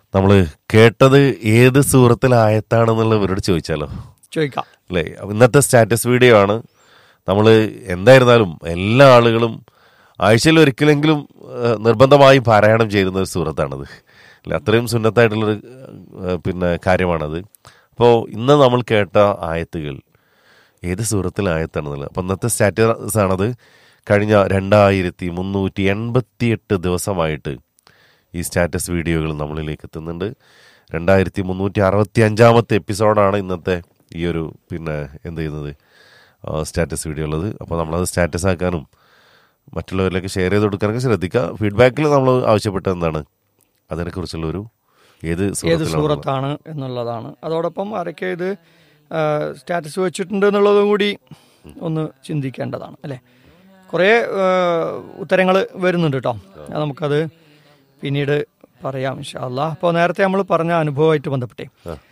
നമ്മൾ കേട്ടത് ഏത് സൂറത്തിലായത്താണെന്നുള്ളത് ഇവരോട് ചോദിച്ചാലോ ചോദിക്കാം അല്ലേ അപ്പൊ ഇന്നത്തെ സ്റ്റാറ്റസ് വീഡിയോ ആണ് നമ്മൾ എന്തായിരുന്നാലും എല്ലാ ആളുകളും ആഴ്ചയിൽ ഒരിക്കലെങ്കിലും ഏഹ്, നിർബന്ധമായും പാരായണം ചെയ്യുന്ന ഒരു സൂറത്താണത് അല്ലെ അത്രയും സുന്നത്തായിട്ടുള്ളൊരു ഏഹ്, പിന്നെ കാര്യമാണത് അപ്പോൾ ഇന്ന് നമ്മൾ കേട്ട ആയത്തുകൾ ഏത് സൂറത്തിലെ ആയത്താണെന്നുള്ളത് അപ്പം ഇന്നത്തെ സ്റ്റാറ്റസ് ആണത് കഴിഞ്ഞ രണ്ടായിരത്തി മുന്നൂറ്റി എൺപത്തി എട്ട് ദിവസമായിട്ട് ഈ സ്റ്റാറ്റസ് വീഡിയോകൾ നമ്മളിലേക്ക് എത്തുന്നുണ്ട് രണ്ടായിരത്തി മുന്നൂറ്റി അറുപത്തി അഞ്ചാമത്തെ എപ്പിസോഡാണ് ഇന്നത്തെ ഈ ഒരു പിന്നെ എന്ത് ചെയ്യുന്നത് ആ, സ്റ്റാറ്റസ് വീഡിയോ ഉള്ളത് അപ്പോൾ നമ്മളത് സ്റ്റാറ്റസ് ആക്കാനും മറ്റുള്ളവരിലേക്ക് ഷെയർ ചെയ്ത് കൊടുക്കാനൊക്കെ ശ്രദ്ധിക്കുക ഫീഡ്ബാക്കിൽ നമ്മൾ ആവശ്യപ്പെട്ടത് എന്താണ് അതിനെക്കുറിച്ചുള്ള ഒരു ഏത് ഏത് സൂറത്തിലാണ് സൂറത്താണ് എന്നുള്ളതാണ് അതോടൊപ്പം ആരൊക്കെ ഇത് ആ, സ്റ്റാറ്റസ് വെച്ചിട്ടുണ്ട് എന്നുള്ളതും കൂടി ഒന്ന് ചിന്തിക്കേണ്ടതാണ് അല്ലേ കുറേ ഉത്തരങ്ങൾ വരുന്നുണ്ട് കേട്ടോ അത് നമുക്കത് പിന്നീട് പറയാം ഇൻഷാല്ല അപ്പോൾ നേരത്തെ നമ്മൾ പറഞ്ഞ അനുഭവമായിട്ട് ബന്ധപ്പെട്ടേ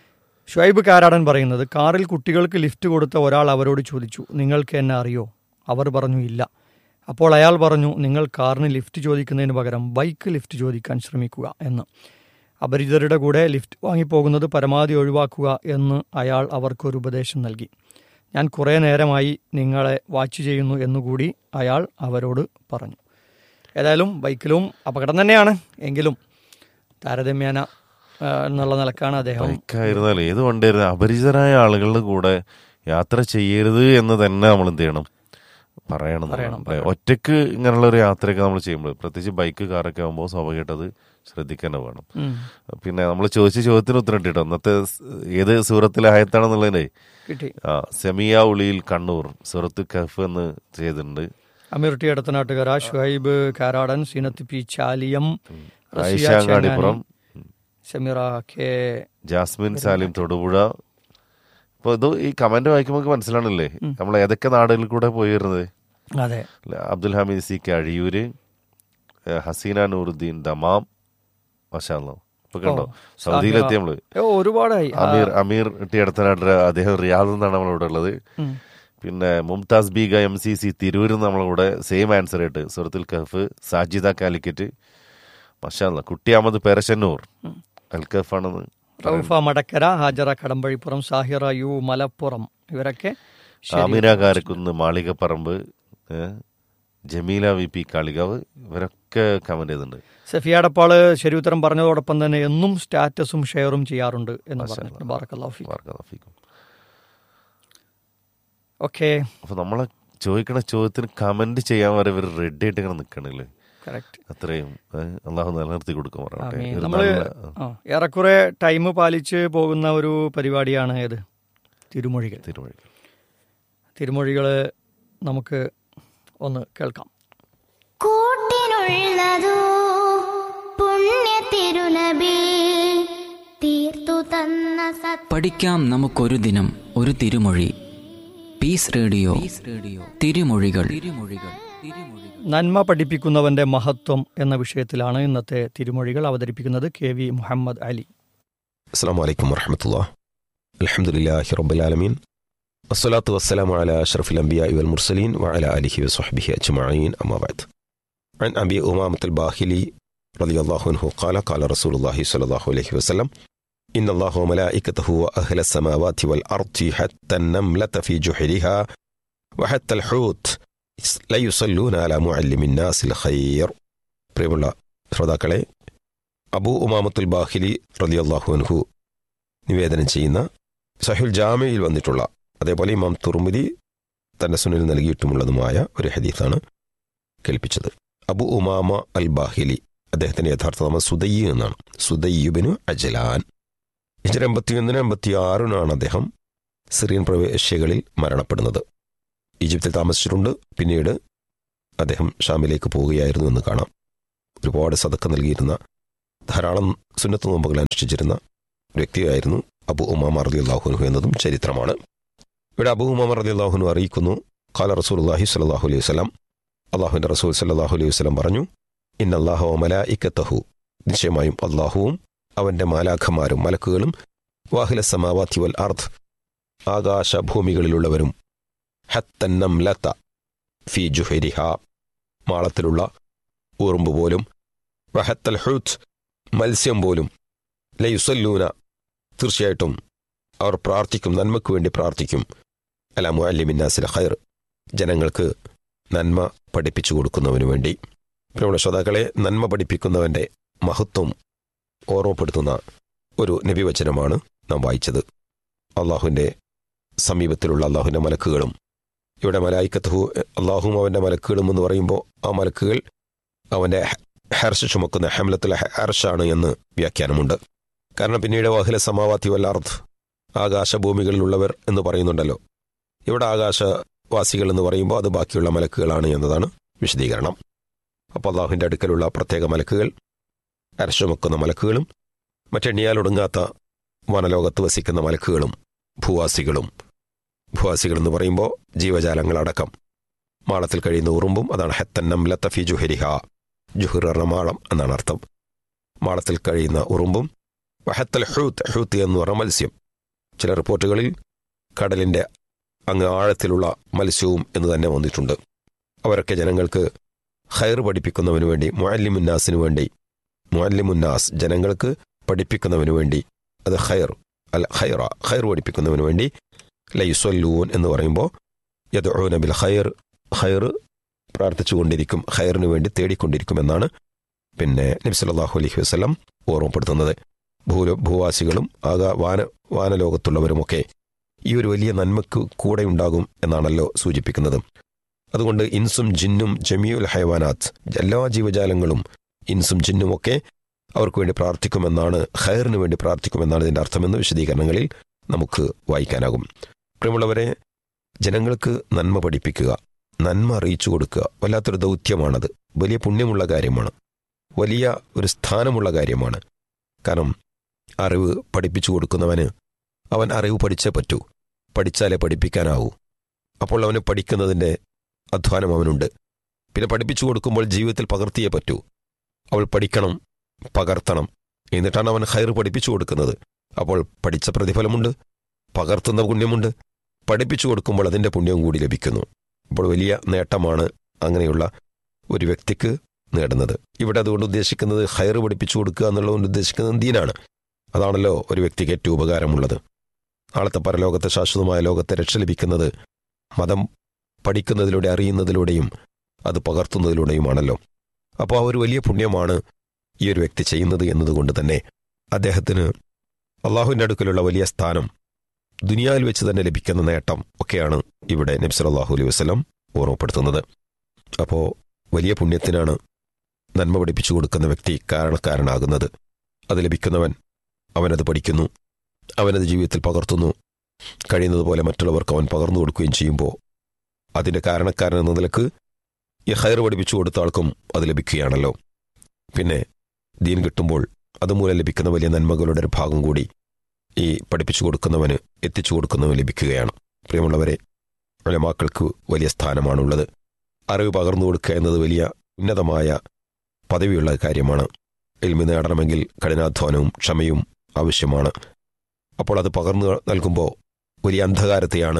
ഷുഹൈബ് കാരാടൻ പറയുന്നത് കാറിൽ കുട്ടികൾക്ക് ലിഫ്റ്റ് കൊടുത്ത ഒരാൾ അവരോട് ചോദിച്ചു നിങ്ങൾക്ക് എന്നെ അറിയോ അവർ പറഞ്ഞു ഇല്ല അപ്പോൾ അയാൾ പറഞ്ഞു നിങ്ങൾ കാറിന് ലിഫ്റ്റ് ചോദിക്കുന്നതിന് പകരം ബൈക്ക് ലിഫ്റ്റ് ചോദിക്കാൻ ശ്രമിക്കുക എന്ന് അപരിചിതരുടെ കൂടെ ലിഫ്റ്റ് വാങ്ങിപ്പോകുന്നത് പരമാവധി ഒഴിവാക്കുക എന്ന് അയാൾ അവർക്കൊരു ഉപദേശം നൽകി ഞാൻ കുറേ നേരമായി നിങ്ങളെ വാച്ച് ചെയ്യുന്നു എന്നുകൂടി അയാൾ അവരോട് പറഞ്ഞു ഏതായാലും ബൈക്കിലും അപകടം തന്നെയാണ് എങ്കിലും താരതമ്യേന ആ, എന്നുള്ള നിലക്കാണ് അദ്ദേഹം ബൈക്കായിരുന്നാലും ഏത് വണ്ടിയായിരുന്നു അപരിചിതരായ ആളുകളുടെ കൂടെ യാത്ര ചെയ്യരുത് എന്ന് തന്നെ നമ്മൾ എന്ത് ചെയ്യണം പറയണം പറയണം, അല്ലേ? ഒറ്റയ്ക്ക് ഇങ്ങനെയുള്ള ഒരു യാത്രയൊക്കെ നമ്മൾ ചെയ്യുമ്പോൾ പ്രത്യേകിച്ച് ബൈക്ക് കാറൊക്കെ ആകുമ്പോൾ സ്വാഭാവികമായിട്ട് അത് ശ്രദ്ധിക്കാൻ വേണം ഉം, പിന്നെ നമ്മൾ ചോദിച്ച ചോദ്യത്തിന് ഉത്തരം കിട്ടിട്ടോ ഇന്നത്തെ സ് ഏത് സൂറത്തിലെ ആയത്താണെന്നുള്ളതിനെ കിട്ടി ആ സെമിയ ഉളിയിൽ കണ്ണൂർ സൂറത്ത് കഫ് എന്ന് ചെയ്തിട്ടുണ്ട് അമീർ ടി അടുത്തനാട്ടുകര ഷുഹൈബ് കാരാടൻ സീനത്ത് പി ചാലിയം റസിയ ആയിഷാങ്ങാടിപ്പുറം ചേങ്ങാനി, സമീറ കെ ജാസ്മിൻ സാലിം തൊടുപുഴ ഇപ്പൊ ഇത് ഈ കമന്റ് വായിക്കുമ്പോൾ നമുക്ക് മനസ്സിലാണല്ലേ നമ്മൾ ഏതൊക്കെ നാടുകളിൽ കൂടെ പോയി വരുന്നത് അതെ അല്ല, അബ്ദുൽ ഹമീദ് സി കെ അഴിയൂര് ഏഹ് ഹസീന നൂറുദ്ദീൻ ദമാം മഷാല്ലോ ഇപ്പൊ കണ്ടോ സൗദിയിലെത്തി നമ്മള് ഓ, ഒരുപാടായി ആ, അമീർ അമീർ ടി അടുത്തനാട്ട് അദ്ദേഹം റിയാദിൽ നിന്നാണ് നമ്മളിവിടെ ഉള്ളത് ഉം. പിന്നെ Mumtaz Beega M C C തിരൂരിൽ നിന്ന് നമ്മളിവിടെ സെയിം ആൻസർ ആയിട്ട് സുഹൃത്തുൽ കഫ് സാജിദ കാലിക്കറ്റ് മഷാല്ല കുട്ടി അഹമ്മദ് പേരശന്നൂർ അൽ കഫ് ആണെന്ന് റൌഫ മടക്കര ഹാജറ കടമ്പഴിപ്പുറം സാഹിറ യു മലപ്പുറം ഇവരൊക്കെ ശരി. ആമിന കാരക്കുന്ന് മാളികപ്പറമ്പ് ഏഹ് ജമീല വി പി കാളികാവ് ഇവരൊക്കെ കമന്റ് ചെയ്തിട്ടുണ്ട് സഫിയാടപ്പാള് ശരി ഉത്തരം പറഞ്ഞതോടൊപ്പം തന്നെ എന്നും സ്റ്റാറ്റസും ഷെയറും ചെയ്യാറുണ്ട് എന്ന് പറഞ്ഞിട്ടുണ്ട് ബാറക്കല്ലാഫി വാർക്കാഫിക്കും ഓക്കെ അപ്പൊ നമ്മളെ ചോദിക്കണ ചോദ്യത്തിന് കമന്റ് ചെയ്യാൻ വരെ ഇവർ റെഡി ആയിട്ട് ഇങ്ങനെ നിക്കണില്ലേ കറക്റ്റ് അത്രയും ഏഹ് അള്ളാഹു നിലനിർത്തി കൊടുക്കും പറയട്ടെ ഒരു നമ്മള് നല്ല ആ, ഏറെക്കുറെ ടൈം പാലിച്ച് പോകുന്ന ഒരു പരിപാടിയാണ് ഏത് തിരുമൊഴികൾ തിരുമൊഴി തിരുമൊഴികൾ നമുക്ക് ഒന്ന് കേൾക്കാം കൂട്ടിനുള്ളതോ പുണ്യ തിരുനബി തീർത്തു തന്ന സത് പഠിക്കാം നമുക്കൊരു ദിനം ഒരു തിരുമൊഴി പീസ് റേഡിയോ റേഡിയോ തിരുമൊഴികൾ തിരുമൊഴികൾ തിരുമൊഴികൾ നന്മ പഠിപ്പിക്കുന്നവന്റെ മഹത്വം എന്ന വിഷയത്തിലാണ് ഇന്നത്തെ തിരുമൊഴികൾ അവതരിപ്പിക്കുന്നത് കെ വി മുഹമ്മദ് അലി السلام عليكم ورحمة الله الحمد لله رب العالمين والصلاة والسلام على أشرف الأنبياء والمرسلين وعلى آله وصحبه أجمعين أما بعد عن أبي أمامة الباهلي رضي الله عنه قال قال رسول الله صلى الله عليه وسلم إن الله وملائكته وأهل السماوات والأرض حتى النملة في جحرها وحتى الحوت لا يصلون على معلم الناس الخير പ്രിയമുള്ള ശ്രോതാക്കളെ അബൂ ഉമാമത്തുൽ ബാഹിലി റലിയല്ലാഹു അൻഹു നിവേദനം ചെയ്യുന്ന സഹുൽ ജാമയിൽ വന്നിട്ടുള്ള അതേപോലെ ഇമാം തുർമുദി തന്റെ സുനിൽ നൽകിയിട്ടുമുള്ളതുമായ ഒരു ഹദീസാണ് കേൾപ്പിച്ചത് അബു ഉമാമ അൽ ബാഹിലി അദ്ദേഹത്തിന്റെ യഥാർത്ഥ നാമം സുദയ്യ് എന്നാണ് സുദയ്യുബിനു അജലാൻ ഇഞ്ചിന് എൺപത്തിയൊന്നിന് എൺപത്തി ആറിനാണ് അദ്ദേഹം സിറിയൻ പ്രവേശ്യകളിൽ മരണപ്പെടുന്നത് ഈജിപ്തിൽ താമസിച്ചിട്ടുണ്ട് പിന്നീട് അദ്ദേഹം ഷാമിലേക്ക് പോവുകയായിരുന്നു എന്ന് കാണാം ഒരുപാട് സതക്ക നൽകിയിരുന്ന ധാരാളം സുന്നത്ത് നോമ്പുകൾ അനുഷ്ഠിച്ചിരുന്ന വ്യക്തിയായിരുന്നു അബു ഉമാമ റലി അള്ളാഹുനു എന്നതും ചരിത്രമാണ് ഇവിടെ അബു ഉമാമ റലി അള്ളാഹുനു അറിയിക്കുന്നു ഖാല റസൂൽ അള്ളാഹി സലാഹു അലൈഹി വസ്ലാം അള്ളാഹുവിന്റെ റസൂൽ സല്ലാഹു അലൈഹി വസ്ലം പറഞ്ഞു ഇൻ അള്ളാഹു മല ഇക്കത്തഹു നിശ്ചയമായും അള്ളാഹുവും അവന്റെ മാലാഖമാരും മലക്കുകളും വാഹില സമാവാത്തി വൽ അർത്ത് ആകാശ ഭൂമികളിലുള്ളവരും ഹത്തന്നം ലത്ത ഫി ജുഹരിഹ മാളത്തിലുള്ള ഉറുമ്പ് പോലും വഹത്തൽ ഹുത്ത് മത്സ്യം പോലും ലയുസല്ലൂന തീർച്ചയായിട്ടും അവർ പ്രാർത്ഥിക്കും നന്മയ്ക്ക് വേണ്ടി പ്രാർത്ഥിക്കും അല മുഅല്ലിമിന്നാസിൽ ഖൈർ ജനങ്ങൾക്ക് നന്മ പഠിപ്പിച്ചു കൊടുക്കുന്നവന് വേണ്ടി പ്രിയമുള്ള ശ്രോതാക്കളെ നന്മ പഠിപ്പിക്കുന്നവന്റെ മഹത്വം ഓർമ്മപ്പെടുത്തുന്ന ഒരു നബിവചനമാണ് നാം വായിച്ചത് അള്ളാഹുവിൻ്റെ സമീപത്തിലുള്ള അള്ളാഹുവിൻ്റെ മലക്കുകളും ഇവിടെ മലായിക്കത്തുഹു അള്ളാഹും അവൻ്റെ മലക്കുകളും എന്ന് പറയുമ്പോൾ ആ മലക്കുകൾ അവൻ്റെ ഹെർഷ് ചുമക്കുന്ന ഹെമലത്തുൽ ഹെർഷാണ് എന്ന് വ്യാഖ്യാനമുണ്ട് കാരണം പിന്നീട് വാഹില സമാവാത്തി വല്ലാർത്ത് ആകാശഭൂമികളിലുള്ളവർ എന്ന് പറയുന്നുണ്ടല്ലോ ഇവിടെ ആകാശവാസികൾ എന്ന് പറയുമ്പോൾ അത് ബാക്കിയുള്ള മലക്കുകളാണ് എന്നതാണ് വിശദീകരണം അപ്പോൾ അള്ളാഹുവിൻ്റെ അടുക്കലുള്ള പ്രത്യേക മലക്കുകൾ അരശുമക്കുന്ന മലക്കുകളും മറ്റെണ്ണിയാലൊടുങ്ങാത്ത വനലോകത്ത് വസിക്കുന്ന മലക്കുകളും ഭൂവാസികളും ഭൂവാസികൾ എന്ന് പറയുമ്പോൾ ജീവജാലങ്ങളടക്കം മാളത്തിൽ കഴിയുന്ന ഉറുമ്പും അതാണ് ഹെത്തന്നം ലത്തഫി ജുഹരിഹ ജുഹുർ എന്ന മാളം എന്നാണ് അർത്ഥം മാളത്തിൽ കഴിയുന്ന ഉറുമ്പും വഹത്തൽ ഹൂത്ത് ഹൂത്ത് എന്ന് പറഞ്ഞ മത്സ്യം ചില റിപ്പോർട്ടുകളിൽ കടലിൻ്റെ അങ്ങ് ആഴത്തിലുള്ള മത്സ്യവും എന്ന് തന്നെ വന്നിട്ടുണ്ട് അവരൊക്കെ ജനങ്ങൾക്ക് ഖൈർ പഠിപ്പിക്കുന്നവന് വേണ്ടി മുഅല്ലിമുന്നാസിന് വേണ്ടി മുഅല്ലിമുന്നാസ് ജനങ്ങൾക്ക് പഠിപ്പിക്കുന്നവന് വേണ്ടി അത് ഖൈർ അൽ ഖൈറ ഖൈർ പഠിപ്പിക്കുന്നവന് വേണ്ടി ലയുസല്ലൂൻ എന്ന് പറയുമ്പോൾ യദൂന ബിൽ ഖൈർ ഖൈർ പ്രാർത്ഥിച്ചുകൊണ്ടിരിക്കും ഖൈറിന് വേണ്ടി തേടിക്കൊണ്ടിരിക്കും എന്നാണ് പിന്നെ നബി സല്ലല്ലാഹു അലൈഹി വസല്ലം ഓർമ്മപ്പെടുത്തുന്നത് ഭൂ ഭൂവാസികളും ആകാ വാന വാനലോകത്തുള്ളവരുമൊക്കെ ഈ ഒരു വലിയ നന്മക്ക് കൂടെ ഉണ്ടാകും എന്നാണല്ലോ സൂചിപ്പിക്കുന്നത് അതുകൊണ്ട് ഇൻസും ജിന്നും ജമിയുൽ ഹൈവാനാത്ത് എല്ലാ ജീവജാലങ്ങളും ഇൻസും ജിന്നും ഒക്കെ അവർക്ക് വേണ്ടി പ്രാർത്ഥിക്കുമെന്നാണ് ഖൈറിന് വേണ്ടി പ്രാർത്ഥിക്കുമെന്നാണ് ഇതിന്റെ അർത്ഥമെന്ന് വിശദീകരണങ്ങളിൽ നമുക്ക് വായിക്കാനാകും പ്രിയമുള്ളവരെ ജനങ്ങൾക്ക് നന്മ പഠിപ്പിക്കുക നന്മ അറിയിച്ചു കൊടുക്കുക വല്ലാത്തൊരു ദൗത്യമാണത് വലിയ പുണ്യമുള്ള കാര്യമാണ് വലിയ ഒരു സ്ഥാനമുള്ള കാര്യമാണ് കാരണം അറിവ് പഠിപ്പിച്ചു കൊടുക്കുന്നവന് അവൻ അറിവ് പഠിച്ചേ പറ്റൂ പഠിച്ചാലേ പഠിപ്പിക്കാനാവൂ അപ്പോൾ അവന് പഠിക്കുന്നതിൻ്റെ അധ്വാനം അവനുണ്ട് പിന്നെ പഠിപ്പിച്ചു കൊടുക്കുമ്പോൾ ജീവിതത്തിൽ പകർത്തിയേ പറ്റൂ അവൾ പഠിക്കണം പകർത്തണം എന്നിട്ടാണ് അവൻ ഹൈർ പഠിപ്പിച്ചു കൊടുക്കുന്നത് അപ്പോൾ പഠിച്ച പ്രതിഫലമുണ്ട് പകർത്തുന്ന പുണ്യമുണ്ട് പഠിപ്പിച്ചു കൊടുക്കുമ്പോൾ അതിൻ്റെ പുണ്യവും കൂടി ലഭിക്കുന്നു അപ്പോൾ വലിയ നേട്ടമാണ് അങ്ങനെയുള്ള ഒരു വ്യക്തിക്ക് നേടുന്നത് ഇവിടെ അതുകൊണ്ട് ഉദ്ദേശിക്കുന്നത് ഹൈർ പഠിപ്പിച്ചു കൊടുക്കുക എന്നുള്ളതുകൊണ്ട് ഉദ്ദേശിക്കുന്നത് ദീനാണ് അതാണല്ലോ ഒരു വ്യക്തിക്ക് ഏറ്റവും ഉപകാരമുള്ളത് നാളത്തെ പരലോകത്തെ ശാശ്വതമായ ലോകത്തെ രക്ഷ ലഭിക്കുന്നത് മതം പഠിക്കുന്നതിലൂടെ അറിയുന്നതിലൂടെയും അത് പകർത്തുന്നതിലൂടെയുമാണല്ലോ അപ്പോൾ ആ ഒരു വലിയ പുണ്യമാണ് ഈ ഒരു വ്യക്തി ചെയ്യുന്നത് എന്നതുകൊണ്ട് തന്നെ അദ്ദേഹത്തിന് അള്ളാഹുവിൻ്റെ അടുക്കലുള്ള വലിയ സ്ഥാനം ദുനിയാവിൽ വെച്ച് തന്നെ ലഭിക്കുന്ന നേട്ടം ഒക്കെയാണ് ഇവിടെ നബ്സൽ അള്ളാഹു അലൈഹി വസ്ലം ഓർമ്മപ്പെടുത്തുന്നത് അപ്പോൾ വലിയ പുണ്യത്തിനാണ് നന്മ പഠിപ്പിച്ചു കൊടുക്കുന്ന വ്യക്തി കാരണക്കാരനാകുന്നത് അത് ലഭിക്കുന്നവൻ അവനത് പഠിക്കുന്നു അവനത് ജീവിതത്തിൽ പകർത്തുന്നു കഴിയുന്നത് പോലെ മറ്റുള്ളവർക്ക് അവൻ പകർന്നു കൊടുക്കുകയും ചെയ്യുമ്പോൾ അതിൻ്റെ കാരണക്കാരൻ എന്ന നിലക്ക് ഈ ഹയർ പഠിപ്പിച്ചു കൊടുത്ത ആൾക്കും അത് ലഭിക്കുകയാണല്ലോ പിന്നെ ദീൻ കിട്ടുമ്പോൾ അതുമൂലം ലഭിക്കുന്ന വലിയ നന്മകളുടെ ഒരു ഭാഗം കൂടി ഈ പഠിപ്പിച്ചു കൊടുക്കുന്നവന് എത്തിച്ചു കൊടുക്കുന്നവന് ലഭിക്കുകയാണ് പ്രിയമുള്ളവരെ ഉലമാക്കൾക്ക് വലിയ സ്ഥാനമാണുള്ളത് അറിവ് പകർന്നു കൊടുക്കുക എന്നത് വലിയ ഉന്നതമായ പദവിയുള്ള കാര്യമാണ് എൽമി നേടണമെങ്കിൽ കഠിനാധ്വാനവും ക്ഷമയും ആവശ്യമാണ് അപ്പോൾ അത് പകർന്നു നൽകുമ്പോൾ വലിയ അന്ധകാരത്തെയാണ്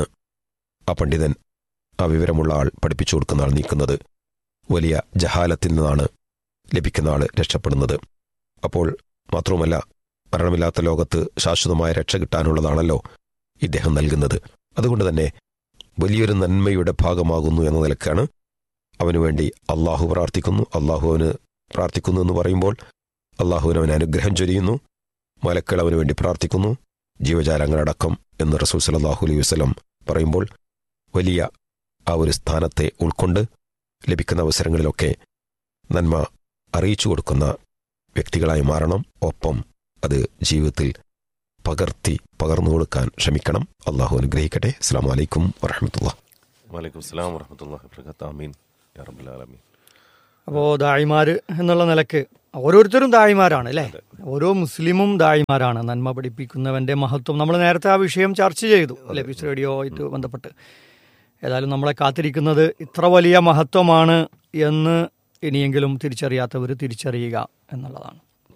ആ പണ്ഡിതൻ ആ വിവരമുള്ള ആൾ പഠിപ്പിച്ചു കൊടുക്കുന്ന ആൾ നീക്കുന്നത് വലിയ ജഹാലത്തിൽ നിന്നാണ് ലഭിക്കുന്ന ആൾ രക്ഷപ്പെടുന്നത് അപ്പോൾ മാത്രവുമല്ല മരണമില്ലാത്ത ലോകത്ത് ശാശ്വതമായ രക്ഷ കിട്ടാനുള്ളതാണല്ലോ ഇദ്ദേഹം നൽകുന്നത് അതുകൊണ്ട് തന്നെ വലിയൊരു നന്മയുടെ ഭാഗമാകുന്നു എന്ന നിലക്കാണ് അവനു വേണ്ടി അള്ളാഹു പ്രാർത്ഥിക്കുന്നു അള്ളാഹു അവന് പ്രാർത്ഥിക്കുന്നു എന്ന് പറയുമ്പോൾ അള്ളാഹുവിന് അവന് അനുഗ്രഹം ചൊരിയുന്നു മലക്കൾ അവന് വേണ്ടി പ്രാർത്ഥിക്കുന്നു ജീവജാലങ്ങളടക്കം എന്ന് റസൂൽ സലാഹു അലൈഹി വസ്ലം പറയുമ്പോൾ വലിയ ആ ഒരു സ്ഥാനത്തെ ഉൾക്കൊണ്ട് ലഭിക്കുന്ന അവസരങ്ങളിലൊക്കെ നന്മ അറിയിച്ചു കൊടുക്കുന്ന വ്യക്തികളായി മാറണം ഒപ്പം അത് ജീവിതത്തിൽ പകർത്തി പകർന്നു കൊടുക്കാൻ ശ്രമിക്കണം അള്ളാഹു അനുഗ്രഹിക്കട്ടെ അസ്സാം വലൈക്കും വറഹമത്തുള്ള വലൈക്കും സ്ലാം വറഹമത്തല്ലാഹി വബറകാത്ത് ആമീൻ യാ റബ്ബൽ ആലമീൻ അപ്പോൾ ദായിമാർ എന്നുള്ള നിലക്ക് ഓരോരുത്തരും ദായിമാരാണ് അല്ലേ ഓരോ മുസ്ലിമും ദായിമാരാണ് നന്മ പഠിപ്പിക്കുന്നവന്റെ മഹത്വം നമ്മൾ നേരത്തെ ആ വിഷയം ചർച്ച ചെയ്തു അല്ലെ പീസ് റേഡിയോ ആയിട്ട് ബന്ധപ്പെട്ട് ഏതായാലും നമ്മളെ കാത്തിരിക്കുന്നത് ഇത്ര വലിയ മഹത്വമാണ് എന്ന് ഇനിയെങ്കിലും തിരിച്ചറിയാത്തവർ തിരിച്ചറിയുക എന്നുള്ളതാണ്